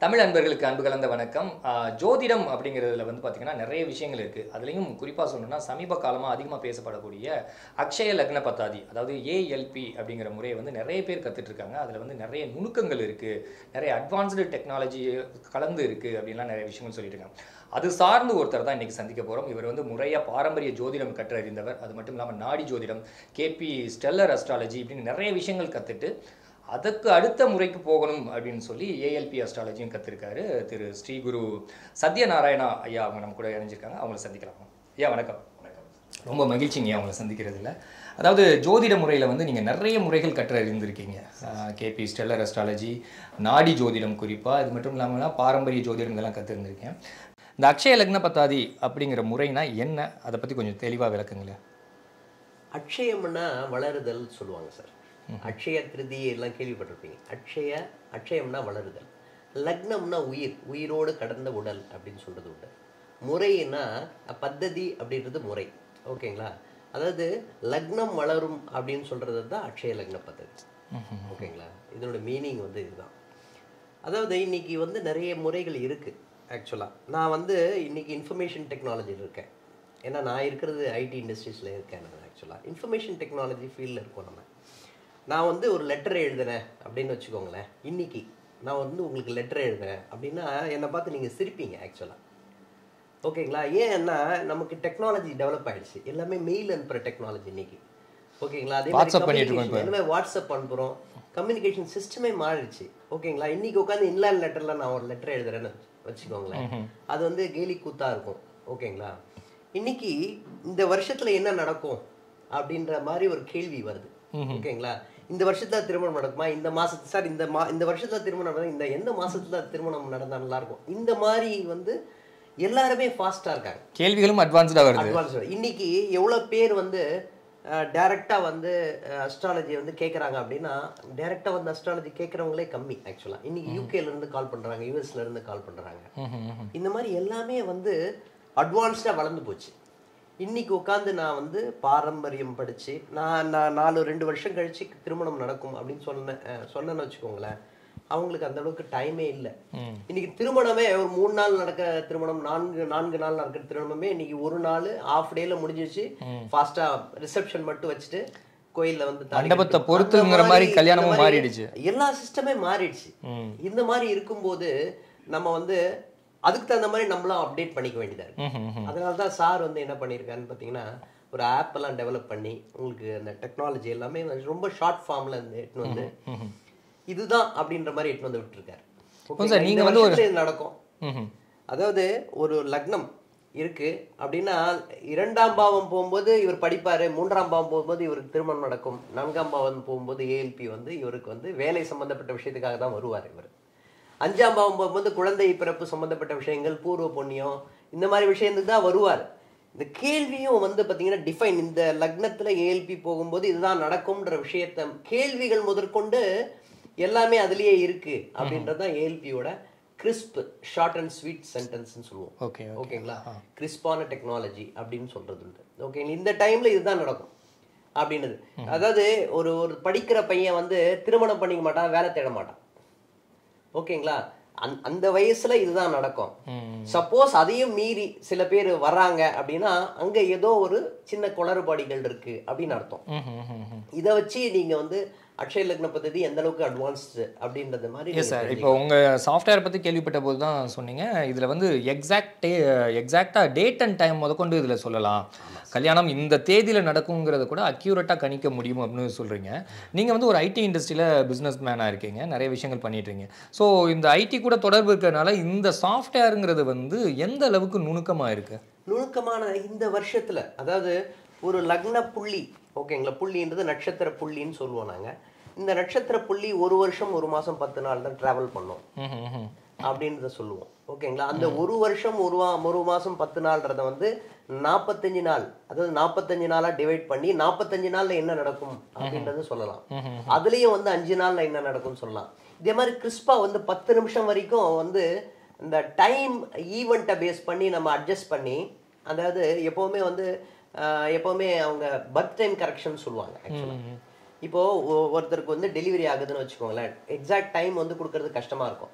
தமிழ் அன்பர்களுக்கு அன்பு கலந்த வணக்கம் ஆஹ் ஜோதிடம் அப்படிங்கிறதுல வந்து பார்த்தீங்கன்னா நிறைய விஷயங்கள் இருக்குது அதுலேயும் குறிப்பாக சொல்லணும்னா சமீப காலமாக அதிகமாக பேசப்படக்கூடிய அக்ஷய லக்ன பத்தாதி அதாவது ஏஎல்பி அப்படிங்கிற முறையை வந்து நிறைய பேர் கத்துட்டு இருக்காங்க அதில் வந்து நிறைய நுணுக்கங்கள் இருக்குது நிறைய அட்வான்ஸ்டு டெக்னாலஜி கலந்து இருக்குது அப்படின்லாம் நிறைய விஷயங்கள் சொல்லிட்டு இருக்காங்க அது சார்ந்து ஒருத்தர் தான் இன்னைக்கு சந்திக்க போகிறோம் இவர் வந்து முறையாக பாரம்பரிய ஜோதிடம் கற்றறிந்தவர் அது மட்டும் இல்லாமல் நாடி ஜோதிடம் கேபி ஸ்டெல்லர் அஸ்ட்ராலஜி இப்படின்னு நிறைய விஷயங்கள் கற்றுட்டு அதுக்கு அடுத்த முறைக்கு போகணும் அப்படின்னு சொல்லி ஏஎல்பி அஸ்ட்ராலஜியும் கற்றுருக்காரு திரு ஸ்ரீகுரு சத்யநாராயணா ஐயா அவங்க நம்ம கூட இணைஞ்சிருக்காங்க அவங்கள சந்திக்கலாம் ஐயா வணக்கம் ரொம்ப மகிழ்ச்சிங்க ஐயா அவங்கள சந்திக்கிறதுல அதாவது ஜோதிட முறையில் வந்து நீங்கள் நிறைய முறைகள் கற்று அறிந்திருக்கீங்க கேபி ஸ்டெல்லர் அஸ்ட்ராலஜி நாடி ஜோதிடம் குறிப்பாக இது மட்டும் இல்லாமல் பாரம்பரிய ஜோதிடம் இதெல்லாம் கற்றுருந்துருக்கேன் இந்த அக்ஷய லக்ன பத்தாதி அப்படிங்கிற முறைனா என்ன அதை பற்றி கொஞ்சம் தெளிவாக விளக்குங்களேன் அட்சயம்னா வளருதல் சொல்லுவாங்க சார் அட்சய திருதி எல்லாம் கேள்விப்பட்டிருப்பீங்க அட்சய அட்சயம்னா வளருதல் லக்னம்னா உயிர் உயிரோடு கடந்த உடல் அப்படின்னு சொல்றது உண்டு முறைன்னா பத்ததி அப்படின்றது முறை ஓகேங்களா அதாவது லக்னம் வளரும் அப்படின்னு சொல்றது தான் அட்சய லக்ன பத்ததி ஓகேங்களா இதனோட மீனிங் வந்து இதுதான் அதாவது இன்னைக்கு வந்து நிறைய முறைகள் இருக்கு ஆக்சுவலாக நான் வந்து இன்னைக்கு இன்ஃபர்மேஷன் டெக்னாலஜியில் இருக்கேன் ஏன்னா நான் இருக்கிறது ஐடி இண்டஸ்ட்ரீஸில் இருக்கேன் நான் ஆக்சுவலாக இன்ஃபர்மேஷன் டெக்னாலஜி ஃபீல்டில் இருக்கோம் நம்ம நான் வந்து ஒரு லெட்டர் எழுதுனேன் அப்படின்னு வச்சுக்கோங்களேன் இன்னைக்கு நான் வந்து உங்களுக்கு லெட்டர் எழுதுறேன் அப்படின்னா என்னை பார்த்து நீங்கள் சிரிப்பீங்க ஆக்சுவலாக ஓகேங்களா ஏன்னா நமக்கு டெக்னாலஜி டெவலப் ஆயிடுச்சு எல்லாமே மெயில் அனுப்புகிற டெக்னாலஜி இன்னைக்கு ஓகேங்களா அதே மாதிரி WhatsApp பண்ணிட்டு இருக்கோம் communication, எல்லாமே வாட்ஸ்அப் அனுப்புகிறோம் கம்யூனிகேஷன் சிஸ்டமே மாறிடுச்சு ஓகேங்களா இன்னைக்கு உட்காந்து இன்லேண்ட் லெட்டரில் நான் ஒரு லெட்டர் எழுதுறேன்னு வச்சுக்கோங்களேன் அது வந்து கேலி கூத்தா இருக்கும் ஓகேங்களா இன்னைக்கு இந்த வருஷத்துல என்ன நடக்கும் அப்படின்ற மாதிரி ஒரு கேள்வி வருது ஓகேங்களா இந்த வருஷத்துல திருமணம் நடக்குமா இந்த மாசத்து சார் இந்த மா இந்த வருஷத்துல திருமணம் நடக்கும் இந்த எந்த மாசத்துல திருமணம் நடந்தா நல்லா இருக்கும் இந்த மாதிரி வந்து எல்லாருமே ஃபாஸ்டா இருக்காங்க கேள்விகளும் அட்வான்ஸ்டாக வருது அட்வான்ஸ் இன்னைக்கு எவ்வளவு பேர் வந்து டைரக்டா வந்து அஸ்ட்ராலஜி வந்து கேக்குறாங்க அப்படின்னா டைரக்டா வந்து அஸ்ட்ராலஜி கேட்கறவங்களே கம்மி ஆக்சுவலா இன்னைக்கு யூகேல இருந்து கால் பண்றாங்க யூஎஸ்ல இருந்து கால் பண்றாங்க இந்த மாதிரி எல்லாமே வந்து அட்வான்ஸ்டா வளர்ந்து போச்சு இன்னைக்கு உட்காந்து நான் வந்து பாரம்பரியம் படிச்சு நான் நான் நாலு ரெண்டு வருஷம் கழிச்சு திருமணம் நடக்கும் அப்படின்னு சொன்னேன் அஹ், சொன்னேன்னு வச்சுக்கோங்களேன் அவங்களுக்கு அந்த அளவுக்கு டைமே இல்லை இன்னைக்கு திருமணமே ஒரு மூணு நாள் நடக்க திருமணம் நான்கு நான்கு நாள் நடக்கிற திருமணமே இன்னைக்கு ஒரு நாள் ஆஃப் டேல முடிஞ்சிச்சு ஃபாஸ்டா ரிசப்ஷன் மட்டும் வச்சுட்டு கோயில்ல வந்து தாலி மண்டபத்தை கட்டி- பொறுத்துங்கிற அந்த மாதிரி இந்த கல்யாணமும் மாதிரி மாறிடுச்சு. எல்லா சிஸ்டமே மாறிடுச்சு இந்த மாதிரி இருக்கும்போது நம்ம வந்து அதுக்கு தகுந்த மாதிரி நம்மளும் அப்டேட் பண்ணிக்க வேண்டியதா இருக்கு அதனால தான் சார் வந்து என்ன பண்ணியிருக்காருன்னு பார்த்தீங்கன்னா ஒரு ஆப் எல்லாம் டெவலப் பண்ணி உங்களுக்கு அந்த டெக்னாலஜி எல்லாமே வந்து ரொம்ப ஷார்ட் ஃபார்ம்ல இருந்து எட்டுன்னு வந்து இதுதான் அப்படின்ற மாதிரி எட்டுன்னு வந்து விட்டுருக்காரு சார், Okay, நீங்க இந்த வந்து ஒரு- வருஷத்துல இது நடக்கும் ம்ஹும். அதாவது ஒரு லக்னம் இருக்கு அப்படின்னா இரண்டாம் பாவம் போகும்போது இவர் படிப்பாரு மூன்றாம் பாவம் போகும்போது இவருக்கு திருமணம் நடக்கும் நான்காம் பாவம் போகும்போது ஏஎல்பி வந்து இவருக்கு வந்து வேலை சம்பந்தப்பட்ட விஷயத்துக்காக தான் வருவார் இவர் அஞ்சாம் பாவம் போகும்போது குழந்தை பிறப்பு சம்பந்தப்பட்ட விஷயங்கள் பூர்வ புண்ணியம் இந்த மாதிரி விஷயத்துக்கு தான் வருவார் இந்த கேள்வியும் வந்து பார்த்தீங்கன்னா டிஃபைன் இந்த லக்னத்துல ஏஎல்பி போகும்போது இதுதான் நடக்கும்ன்ற விஷயத்த கேள்விகள் முதற்கொண்டு எல்லாமே அதுலயே இருக்கு அப்படின்றது தான் ஏஎல்பியோட கிறிஸ்ப் ஷார்ட் அண்ட் ஸ்வீட் சென்டென்ஸ்னு சொல்லுவோம் ஓகே ஓகேங்களா கிறிஸ்பான டெக்னாலஜி அப்படின்னு சொல்றது உண்டு ஓகே இந்த டைம்ல இதுதான் நடக்கும் அப்படின்னது அதாவது ஒரு ஒரு படிக்கிற பையன் வந்து திருமணம் பண்ணிக்க மாட்டான் வேலை தேட மாட்டான் ஓகேங்களா அந் அந்த வயசுல இதுதான் நடக்கும் சப்போஸ் அதையும் மீறி சில பேர் வர்றாங்க அப்படின்னா அங்க ஏதோ ஒரு சின்ன குளறுபடிகள் இருக்கு அப்படின்னு அர்த்தம் ம்ஹும், ம்ஹும், ம்ஹும். இதை வச்சு நீங்க வந்து அக்ஷய லக்ன பദ്ധதி எந்த அளவுக்கு அட்வான்ஸ்டு அப்படின்றது மாதிரி எஸ் சார் இப்போ உங்கள் சாஃப்ட்வேர் பற்றி கேள்விப்பட்ட போது தான் சொன்னீங்க இதில் வந்து எக்ஸாக்ட் எக்ஸாக்டாக டேட் அண்ட் டைம் முதற்கொண்டு இதில் சொல்லலாம் கல்யாணம் இந்த தேதியில் நடக்குங்கிறத கூட அக்யூரேட்டாக கணிக்க முடியும் அப்படின்னு சொல்கிறீங்க நீங்கள் வந்து ஒரு ஐடி இண்டஸ்ட்ரியில் பிஸ்னஸ் மேனாக இருக்கீங்க நிறைய விஷயங்கள் பண்ணிட்டுருங்க ஸோ இந்த ஐடி கூட தொடர்பு இருக்கிறனால இந்த சாஃப்ட்வேருங்கிறது வந்து எந்த அளவுக்கு நுணுக்கமாக இருக்குது நுணுக்கமான இந்த வருஷத்துல அதாவது ஒரு லக்ன புள்ளி ஓகேங்களா புள்ளின்றது நட்சத்திர புள்ளின்னு சொல்லுவோம் நாங்க இந்த நட்சத்திர புள்ளி ஒரு வருஷம் ஒரு மாசம் பத்து நாள் தான் டிராவல் பண்ணோம் அப்படின்றத சொல்லுவோம் ஓகேங்களா அந்த ஒரு வருஷம் ஒரு வா ஒரு மாசம் பத்து நாள்ன்றத வந்து நாற்பத்தஞ்சு நாள் அதாவது நாற்பத்தஞ்சு நாளா டிவைட் பண்ணி நாற்பத்தஞ்சு நாள்ல என்ன நடக்கும் அப்படின்றத சொல்லலாம் அதுலயும் வந்து அஞ்சு நாள்ல என்ன நடக்கும்னு சொல்லலாம் இதே மாதிரி கிறிஸ்பா வந்து பத்து நிமிஷம் வரைக்கும் வந்து இந்த டைம் ஈவெண்ட்டை பேஸ் பண்ணி நம்ம அட்ஜஸ்ட் பண்ணி அதாவது எப்பவுமே வந்து ஆஹ், எப்பவுமே அவங்க பர்த் டைம் கரெக்ஷன் சொல்லுவாங்க ஆக்சுவலாக இப்போ ஒ- ஒருத்தருக்கு வந்து டெலிவரி ஆகுதுன்னு வச்சுக்கோங்களேன் எக்ஸாக்ட் டைம் வந்து கொடுக்கறது கஷ்டமா இருக்கும்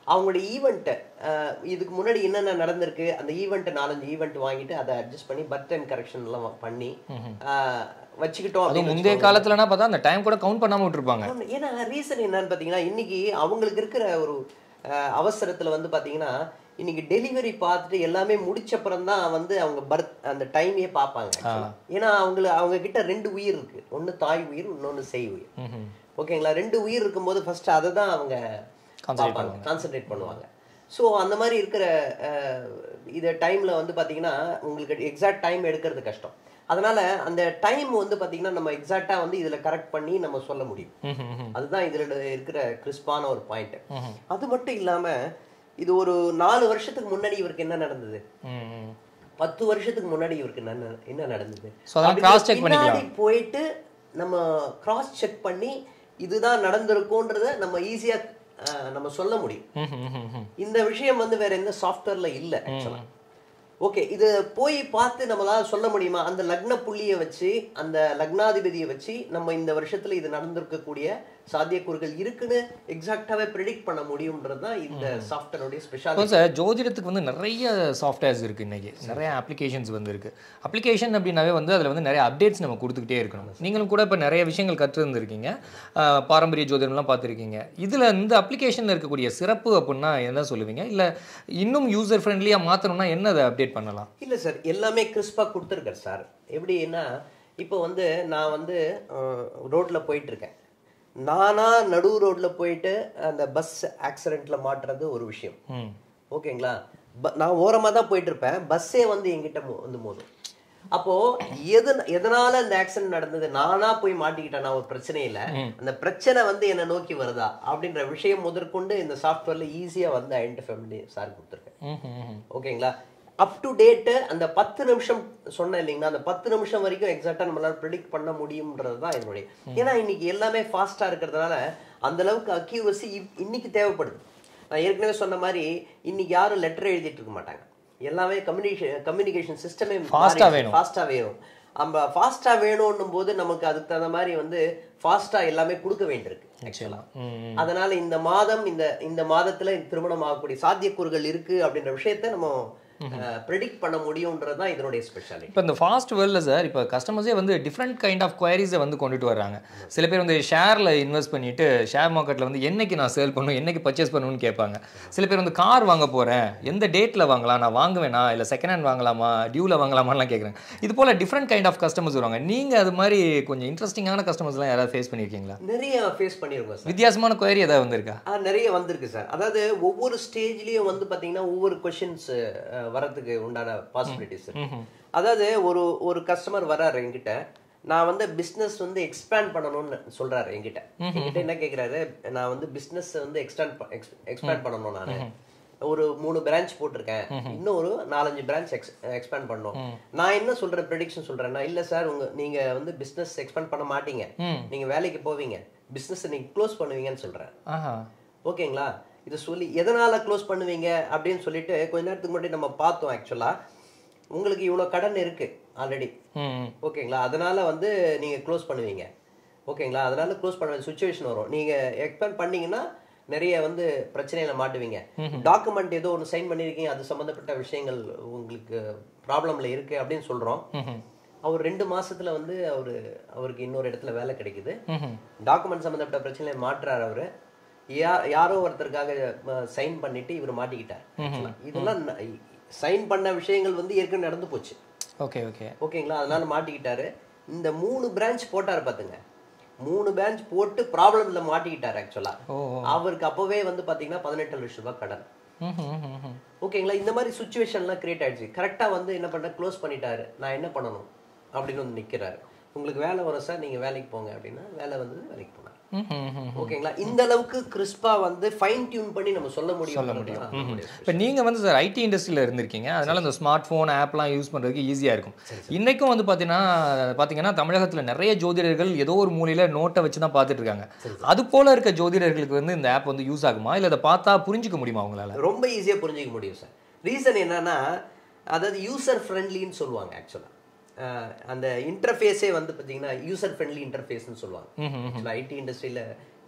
அவங்களோட ஈவெண்ட்டை இதுக்கு முன்னாடி என்னென்ன நடந்திருக்கு அந்த ஈவெண்ட்டை நாலஞ்சு ஈவெண்ட் வாங்கிட்டு அதை அட்ஜஸ்ட் பண்ணி பர்த் டைம் கரெக்ஷன் எல்லாம் பண்ணி ஆஹ், வச்சுக்கிட்டோம் அதுவும் அப்படின்னு முந்தைய காலத்துலனா பார்த்தா அந்த டைம் கூட கவுண்ட் பண்ணாம விட்டுருப்பாங்க ஆமா, ஏன்னா ரீசன் என்னன்னு பார்த்தீங்கன்னா இன்னைக்கு அவங்களுக்கு இருக்கிற ஒரு அஹ், அவசரத்துல வந்து பார்த்தீங்கன்னா இன்னைக்கு டெலிவரி பார்த்துட்டு எல்லாமே முடிச்சப்புறம் தான் வந்து அவங்க பர்த் அந்த டைமையே பார்ப்பாங்க actually. ஏன்னா அவங்கள அவங்க கிட்ட ரெண்டு உயிர் இருக்கு ஒன்று தாய் உயிர் இன்னொன்று செய் உயிர் ம்ஹும். ஓகேங்களா ரெண்டு உயிர் இருக்கும்போது ஃபர்ஸ்ட் அதை தான் அவங்க பார்ப்பாங்க கான்சென்ட்ரேட் பண்ணுவாங்க ஸோ அந்த மாதிரி இருக்கிற அஹ், இது டைம்ல வந்து பார்த்தீங்கன்னா உங்களுக்கு எக்ஸாக்ட் டைம் எடுக்கிறது கஷ்டம் அதனால அந்த டைம் வந்து பார்த்தீங்கன்னா நம்ம எக்ஸாக்டா வந்து இதுல கரெக்ட் பண்ணி நம்ம சொல்ல முடியும் ம்ஹும், ம்ஹும். அதுதான் இதுல இருக்கிற கிறிஸ்பான ஒரு பாயிண்ட் அது மட்டும் இல்லாம இது ஒரு நாலு வருஷத்துக்கு முன்னாடி இவருக்கு என்ன நடந்தது ம், ம். பத்து வருஷத்துக்கு முன்னாடி இவருக்கு என்ன என்ன நடந்தது So, அதெல்லாம் அப்படிங்கிற cross check பின்னாடி பண்ணிக்கலாம். போயிட்டு நம்ம கிராஸ் செக் பண்ணி இதுதான் நடந்திருக்கும்ன்றத நம்ம ஈஸியா நம்ம சொல்ல முடியும் ம்ஹும், ம்ஹும், ம்ஹும். இந்த விஷயம் வந்து வேற எந்த சாஃப்ட்வேர்ல இல்ல ஆக்சுவலா ஓகே இது போய் பார்த்து நம்மளால சொல்ல முடியுமா அந்த லக்ன புள்ளியை வச்சு அந்த லக்னாதிபதியை வச்சு நம்ம இந்த வருஷத்துல இது நடந்திருக்கக்கூடிய சாத்தியக்கூறுகள் இருக்குன்னு எக்ஸாக்டாவே ப்ரெடிக்ட் பண்ண முடியும்ன்றது தான் இந்த சாஃப்ட்வேருடைய இப்போ ஸ்பெஷாலிட்டி சார் ஜோதிடத்துக்கு வந்து நிறைய சாஃப்ட்வேர்ஸ் இருக்குது இன்றைக்கி நிறைய அப்ளிகேஷன்ஸ் வந்து இருக்குது அப்ளிகேஷன் அப்படின்னாவே வந்து அதில் வந்து நிறைய அப்டேட்ஸ் நம்ம கொடுத்துக்கிட்டே இருக்கணும் நீங்களும் கூட இப்போ நிறைய விஷயங்கள் கற்றுருந்துருக்கீங்க பாரம்பரிய ஜோதிடம்லாம் பார்த்துருக்கீங்க இதில் இந்த அப்ளிகேஷனில் இருக்கக்கூடிய சிறப்பு அப்படின்னா என்ன சொல்லுவீங்க இல்லை இன்னும் யூசர் ஃப்ரெண்ட்லியாக மாற்றணும்னா என்ன அதை அப்டேட் பண்ணலாம் இல்ல சார் எல்லாமே கிறிஸ்பா கொடுத்துருக்காரு சார் எப்படின்னா இப்போ வந்து நான் வந்து ரோட்ல போயிட்டு இருக்கேன் நானா நடு ரோட்ல போயிட்டு அந்த பஸ் ஆக்சிடென்ட்ல மாட்டுறது ஒரு விஷயம் ம் ஓகேங்களா ப- நான் ஓரமா தான் போயிட்டு இருப்பேன் பஸ்ஸே வந்து என்கிட்ட மோ- வந்து மோதும் அப்போ எது எதனால இந்த ஆக்சிடென்ட் நடந்தது நானா போய் மாட்டிக்கிட்டேன் நான் ஒரு பிரச்சனை இல்ல அந்த பிரச்சனை வந்து என்ன நோக்கி வருதா அப்படின்ற விஷயம் முதற்கொண்டு இந்த சாஃப்ட்வேர்ல ஈஸியா வந்து ஐடென்டிஃபை பண்ணி சார் கொடுத்துருக்கேன் ம் ம், ம் ஓகேங்களா அப் டு டேட்டு அந்த பத்து நிமிஷம் சொன்னேன் இல்லைங்களா அந்த பத்து நிமிஷம் வரைக்கும் எக்ஸாக்டா நம்மளால ப்ரிடிக்ட் பண்ண முடியும்ன்றது தான் என்னுடைய ஏன்னா இன்னைக்கு எல்லாமே ஃபாஸ்டா இருக்கிறதுனால அந்த அளவுக்கு அக்யூரசி இன்னைக்கு தேவைப்படுது நான் ஏற்கனவே சொன்ன மாதிரி இன்னைக்கு யாரும் லெட்டர் எழுதிட்டு இருக்க மாட்டாங்க எல்லாமே கம்யூனிகேஷன் கம்யூனிகேஷன் சிஸ்டமே Fast ஆ வேணும். ஃபாஸ்டா வேணும் நம்ம ஃபாஸ்டா வேணும்னும் போது நமக்கு அதுக்கு தகுந்த மாதிரி வந்து ஃபாஸ்டா எல்லாமே கொடுக்க வேண்டியிருக்கு ஆக்சுவலா ம் அதனால இந்த மாதம் இந்த இந்த மாதத்துல திருமணம் ஆகக்கூடிய சாத்தியக்கூறுகள் இருக்கு அப்படின்ற விஷயத்த நம்ம ப்ரெடிக்ட் பண்ண முடியும்ன்றது தான் இதனுடைய ஸ்பெஷாலிட்டி இப்போ இந்த ஃபாஸ்ட் வேர்ல்டில் சார் இப்போ கஸ்டமர்ஸே வந்து டிஃப்ரெண்ட் கைண்ட் ஆஃப் குவரிஸை வந்து கொண்டுட்டு வர்றாங்க சில பேர் வந்து ஷேரில் இன்வெஸ்ட் பண்ணிட்டு ஷேர் மார்க்கெட்டில் வந்து என்னைக்கு நான் சேல் பண்ணணும் என்னைக்கு பர்ச்சேஸ் பண்ணணும்னு கேட்பாங்க சில பேர் வந்து கார் வாங்க போகிறேன் எந்த டேட்டில் வாங்கலாம் நான் வாங்குவேனா இல்லை செகண்ட் ஹேண்ட் வாங்கலாமா டியூவில் வாங்கலாமான்லாம் கேட்குறாங்க இது போல் டிஃப்ரெண்ட் கைண்ட் ஆஃப் கஸ்டமர்ஸ் வருவாங்க நீங்கள் அது மாதிரி கொஞ்சம் இன்ட்ரெஸ்டிங்கான கஸ்டமர்ஸ்லாம் யாராவது ஃபேஸ் பண்ணியிருக்கீங்களா நிறைய ஃபேஸ் பண்ணிருக்கோம் சார் வித்தியாசமான குவரி ஏதாவது வந்திருக்கா ஆ, நிறைய வந்திருக்கு சார் அதாவது ஒவ்வொரு ஸ்டேஜ்லயும் வந்து பாத்தீங்கன்னா ஒவ்வொரு கொஷின்ஸ் வரதுக்கு உண்டான பாசிபிலிட்டிஸ் அதாவது ஒரு ஒரு கஸ்டமர் வர்றாரு என்கிட்ட நான் வந்து பிசினஸ் வந்து எக்ஸ்பேண்ட் பண்ணணும்னு சொல்றாரு என்கிட்ட என்கிட்ட என்ன கேக்குறாரு நான் வந்து பிசினஸ் வந்து எக்ஸ்டாண்ட் எக்ஸ்பேண்ட் பண்ணணும் நானு ஒரு மூணு பிரான்ச் போட்டிருக்கேன் இன்னும் ஒரு நாலஞ்சு பிரான்ச் எக்ஸ்பேண்ட் பண்ணணும் நான் என்ன சொல்றேன் ப்ரெடிக்ஷன் சொல்றேன்னா இல்ல சார் உங்க நீங்க வந்து பிசினஸ் எக்ஸ்பேண்ட் பண்ண மாட்டீங்க நீங்க வேலைக்கு போவீங்க பிசினஸ் நீங்க க்ளோஸ் பண்ணுவீங்கன்னு சொல்றேன் ஆஹா ஓகேங்களா இது சொல்லி எதனால க்ளோஸ் பண்ணுவீங்க அப்படின்னு சொல்லிட்டு கொஞ்ச நேரத்துக்கு முன்னாடி நம்ம பார்த்தோம் ஆக்சுவலா உங்களுக்கு இவ்வளோ கடன் இருக்கு ஆல்ரெடி ம் ம். ஓகேங்களா அதனால வந்து நீங்க க்ளோஸ் பண்ணுவீங்க ஓகேங்களா அதனால க்ளோஸ் பண்ண சுச்சுவேஷன் வரும் நீங்க எக்ஸ்பேண்ட் பண்ணீங்கன்னா நிறைய வந்து பிரச்சனையில மாட்டுவீங்க டாக்குமெண்ட் ஏதோ ஒன்று சைன் பண்ணியிருக்கீங்க அது சம்பந்தப்பட்ட விஷயங்கள் உங்களுக்கு ப்ராப்ளம்ல இருக்கு அப்படின்னு சொல்றோம் ம்ஹும். அவர் ரெண்டு மாசத்துல வந்து அவரு அவருக்கு இன்னொரு இடத்துல வேலை கிடைக்குது ம்ஹும். டாக்குமெண்ட் சம்மந்தப்பட்ட பிரச்சனையை மாற்றுறாரு அவரு யா- யாரோ ஒருத்தருக்காக சைன் பண்ணிட்டு இவர் மாட்டிக்கிட்டார் actually. இதெல்லாம் சைன் பண்ண விஷயங்கள் வந்து ஏற்கனவே நடந்து போச்சு ஓகே ஓகே ஓகேங்களா அதனால மாட்டிக்கிட்டாரு இந்த மூணு பிரான்ச் போட்டாரு பாத்துங்க மூணு பிரான்ச் போட்டு ப்ராப்ளம்ல மாட்டிக்கிட்டாரு ஆக்சுவலா ஓ அவருக்கு அப்பவே வந்து பாத்தீங்கன்னா பதினெட்டு லட்சம் ரூபாய் கடன் ம்ஹும், ம்ஹும், ம்ஹும். ஓகேங்களா இந்த மாதிரி சுச்சுவேஷன்லாம் கிரியேட் ஆயிடுச்சு கரெக்டா வந்து என்ன பண்ண க்ளோஸ் பண்ணிட்டாரு நான் என்ன பண்ணணும் அப்படின்னு வந்து நிக்கிறாரு உங்களுக்கு வேலை வரும் சார் நீங்க வேலைக்கு போங்க அப்படின்னா வேலை வந்து வேலைக்கு போனார் ம்ஹும், ம்ஹும். ஓகேங்களா இந்த அளவுக்கு கிறிஸ்பா வந்து ஃபைன் டியூன் பண்ணி நம்ம சொல்ல முடியும் சொல்ல முடியும் இப்போ நீங்கள் வந்து சார் ஐடி இண்டஸ்ட்ரியில் இருந்திருக்கீங்க அதனால இந்த ஸ்மார்ட் ஃபோன் ஆப்லாம் யூஸ் பண்ணுறதுக்கு ஈஸியாக இருக்கும் இன்றைக்கும் வந்து பார்த்தீங்கன்னா பார்த்தீங்கன்னா தமிழகத்தில் நிறைய ஜோதிடர்கள் ஏதோ ஒரு மூலையில் நோட்டை வச்சு தான் பார்த்துட்டு இருக்காங்க அது போல இருக்க ஜோதிடர்களுக்கு வந்து இந்த ஆப் வந்து யூஸ் ஆகுமா இல்லை அதை பார்த்தா புரிஞ்சுக்க முடியுமா அவங்களால ரொம்ப ஈஸியா புரிஞ்சுக்க முடியும் சார் ரீசன் என்னன்னா அதாவது யூசர் ஃப்ரெண்ட்லின்னு சொல்லுவாங்க ஆக்சுவலா அந்த இன்டர்ஃபேஸே வந்து பார்த்தீங்கன்னா யூசர் ஃப்ரெண்ட்லி இன்டர்ஃபேஸ்னு சொல்லுவாங்க ஐடி இண்டஸ்ட்ரியில்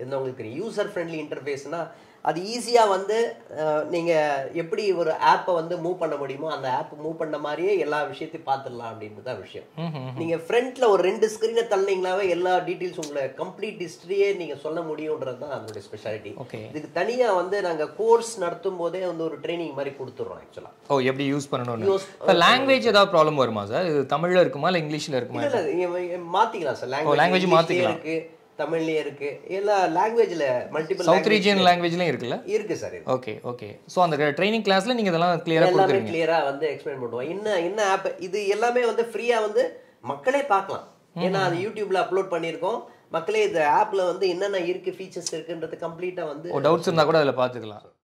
இருந்தவங்களுக்கு தெரியும் யூசர் ஃப்ரெண்ட்லி இன்டர்ஃபேஸ்னா அது ஈஸியாக வந்து அஹ், நீங்க எப்படி ஒரு ஆப்பை வந்து மூவ் பண்ண முடியுமோ அந்த ஆப் மூவ் பண்ண மாதிரியே எல்லா விஷயத்தையும் பார்த்துடலாம் அப்படின்றது தான் விஷயம் நீங்க ஃப்ரண்ட்ல ஒரு ரெண்டு ஸ்க்ரீனை தள்ளினீங்களாவே எல்லா டீட்டெயில்ஸ் உங்களை கம்ப்ளீட் ஹிஸ்டரியே நீங்க சொல்ல முடியுன்றது தான் அதனுடைய ஸ்பெஷாலிட்டி ஓகே இதுக்கு தனியா வந்து நாங்க கோர்ஸ் நடத்தும் போதே வந்து ஒரு ட்ரைனிங் மாதிரி கொடுத்துட்றோம் ஆக்சுவலா ஓ எப்படி யூஸ் பண்ணணும்னு Use- இப்போ லாங்குவேஜ் ஏதாவது ப்ராப்ளம் வருமா சார் இது தமிழ்ல இருக்குமா இல்லை இங்கிலீஷ்ல இருக்குமா இல்ல இல்ல இங்க- இங்க மாத்திக்கலாம் சார் language லாங்குவேஜ் மாத்திக்கலாம். இருக்கு தமிழ்லயே இருக்கு எல்லா லாங்குவேஜ்ல மல்டிபிள் சவுத் ரீஜியன் லாங்குவேஜ்லயும் இருக்குல்ல இருக்கு சார் இருக்கு ஓகே ஓகே ஸோ அந்த ட்ரைனிங் கிளாஸ்ல நீங்க இதெல்லாம் கிளியரா எல்லாமே கொடுக்குறீங்க கிளியரா வந்து எக்ஸ்பிளைன் பண்ணுவோம் என்ன என்ன ஆப் இது எல்லாமே வந்து ஃப்ரீயா வந்து மக்களே பார்க்கலாம் ஏன்னா அது யூடியூப்ல அப்லோட் பண்ணியிருக்கோம் மக்களே இந்த ஆப்ல வந்து என்னென்ன இருக்கு ஃபீச்சர்ஸ் இருக்குன்றது கம்ப்ளீட்டா வந்து டவுட்ஸ் இருந்தா கூட அதில் பார்த்துக்கலாம்